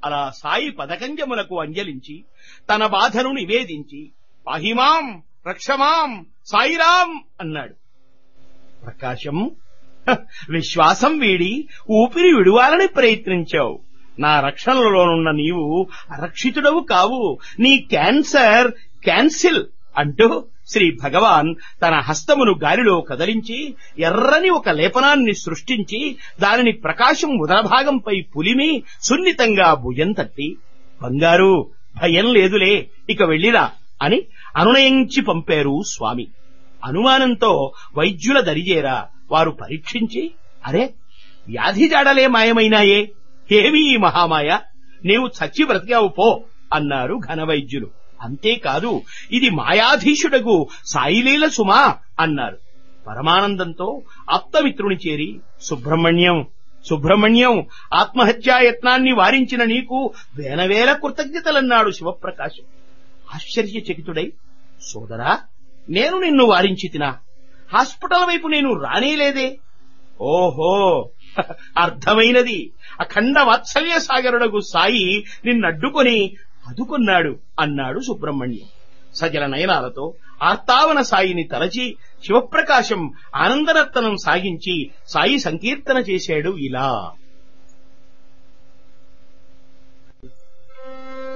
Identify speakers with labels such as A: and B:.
A: అలా సాయి పదకంజములకు అంజలించి తన బాధను నివేదించి పాహిమాం రక్షమాం సాయిరాం అన్నాడు ప్రకాశం "హ, విశ్వాసం వీడి ఊపిరి విడువాలని ప్రయత్నించావు నా రక్షణలోనున్న నీవు అరక్షితుడవు కావు నీ క్యాన్సర్ క్యాన్సిల్ అంటూ శ్రీ భగవాన్ తన హస్తమును గాలిలో కదలించి ఎర్రని ఒక లేపనాన్ని సృష్టించి దానిని ప్రకాశం ఉదరభాగంపై పులిమి సున్నితంగా భుజం తట్టి బంగారు భయం లేదులే ఇక వెళ్ళిరా అని అనునయించి పంపారు స్వామి అనుమానంతో వైద్యుల దరిజేరా వారు పరీక్షించి అరే వ్యాధి జాడలే మాయమైనాయే ఏమీ ఈ మహామాయ నీవు చచ్చి బ్రతికావు పో అన్నారు ఘనవైద్యులు అంతేకాదు ఇది మాయాధీశుడగు సాయిలీల సుమా అన్నారు పరమానందంతో ఆప్తమిత్రుని చేరి సుబ్రహ్మణ్యం సుబ్రహ్మణ్యం ఆత్మహత్యాయత్నాన్ని వారించిన నీకు వేలవేల కృతజ్ఞతలన్నాడు శివప్రకాశం ఆశ్చర్యచకితుడై సోదరా నేను నిన్ను వారించితినా హాస్పిటల్ వైపు నేను రానేలేదే ఓహో అర్థమైనది అఖండ వాత్సల్య సాగరుడగు సాయి నిన్నడ్డుకొని అదుకున్నాడు అన్నాడు సుబ్రహ్మణ్యం సజల నయనాలతో ఆర్తావన సాయిని తలచి శివప్రకాశం ఆనందనర్తనం సాగించి సాయి సంకీర్తన చేశాడు ఇలా